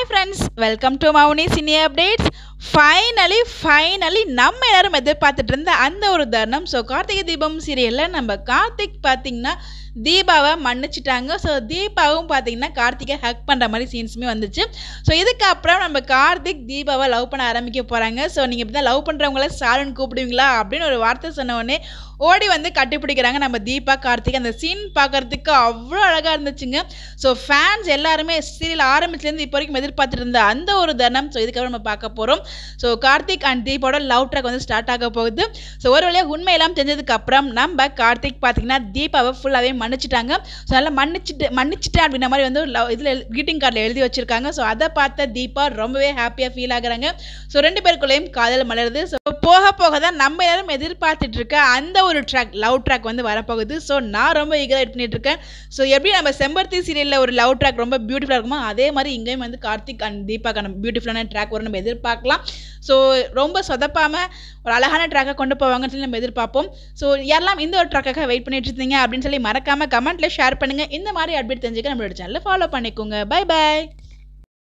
hi friends welcome to Mouni cine updates finally finally நம்ம எல்லாரும் எதிர்பார்த்துட்டு இருந்த அந்த ஒரு தருணம் ஸோ கார்த்திகை தீபம் சீரியலில் நம்ம கார்த்திக் பார்த்தீங்கன்னா தீபாவை மன்னிச்சிட்டாங்க ஸோ தீபாவும் பார்த்தீங்கன்னா கார்த்திகை ஹக் பண்ணுற மாதிரி சீன்ஸுமே வந்துச்சு ஸோ இதுக்கப்புறம் நம்ம கார்த்திக் தீபாவை லவ் பண்ண ஆரம்பிக்க போகிறாங்க ஸோ நீங்கள் இப்படி தான் லவ் பண்ணுறவங்கள சாருன்னு கூப்பிடுவீங்களா அப்படின்னு ஒரு வார்த்தை சொன்ன உடனே ஓடி வந்து கட்டிப்பிடிக்கிறாங்க நம்ம தீபா கார்த்திக் அந்த சீன் பார்க்கறதுக்கு அவ்வளோ அழகாக இருந்துச்சுங்க ஸோ ஃபேன்ஸ் எல்லாருமே சீரியல் ஆரம்பிச்சிலேருந்து இப்போ வரைக்கும் எதிர்பார்த்துட்டு இருந்த அந்த ஒரு தருணம் ஸோ இதுக்கப்புறம் நம்ம பார்க்க போகிறோம் ஸோ கார்த்திக் அண்ட் தீபாவோட லவ் ட்ராக் வந்து ஸ்டார்ட் ஆக போகுது ஸோ ஒரு வழியாக உண்மையெல்லாம் தெரிஞ்சதுக்கு அப்புறம் நம்ம கார்த்திக் பார்த்தீங்கன்னா தீபாவை ஃபுல்லாகவே மன்னிச்சிட்டாங்க ஸோ நல்லா மன்னிச்சிட்டு மன்னிச்சிட்டேன் அப்படின்ற மாதிரி வந்து லவ் இதில் greeting கார்டில் எழுதி வச்சிருக்காங்க ஸோ அதை பார்த்த தீபா ரொம்பவே ஹாப்பியாக ஃபீல் ஆகுறாங்க ஸோ ரெண்டு பேருக்குள்ளேயும் காதல் மலருது ஸோ போக போக தான் நம்ம எல்லாரும் எதிர்பார்த்துட்டு இருக்க அந்த ஒரு ட்ராக் லவ் ட்ராக் வந்து வரப்போகுது ஸோ நான் ரொம்ப ஈகராக வெயிட் பண்ணிட்டு இருக்கேன் ஸோ எப்படி நம்ம செம்பருத்தி சீரியலில் ஒரு லவ் ட்ராக் ரொம்ப பியூட்டிஃபுல்லாக இருக்குமோ அதே மாதிரி இங்கேயும் வந்து கார்த்திக் அண்ட் தீபாக்கான பியூட்டிஃபுல்லான ட்ராக் வரும் நம்ம எதிர்பார்க்கலாம் ஸோ ரொம்ப சொதப்பாமல் ஒரு அழகான ட்ராக்கை கொண்டு போவாங்கன்னு சொல்லி நம்ம எதிர்பார்ப்போம் ஸோ யாரெல்லாம் இந்த ஒரு ட்ராக்காக வெயிட் பண்ணிட்டு இருந்தீங்க அப்படின்னு சொல்லி மறக்காம கமெண்ட்ல ஷேர் பண்ணுங்க இந்த மாதிரி அப்டேட் தெரிஞ்சுக்க நம்மளோட சேனலை ஃபாலோ பண்ணிக்கோங்க பை பை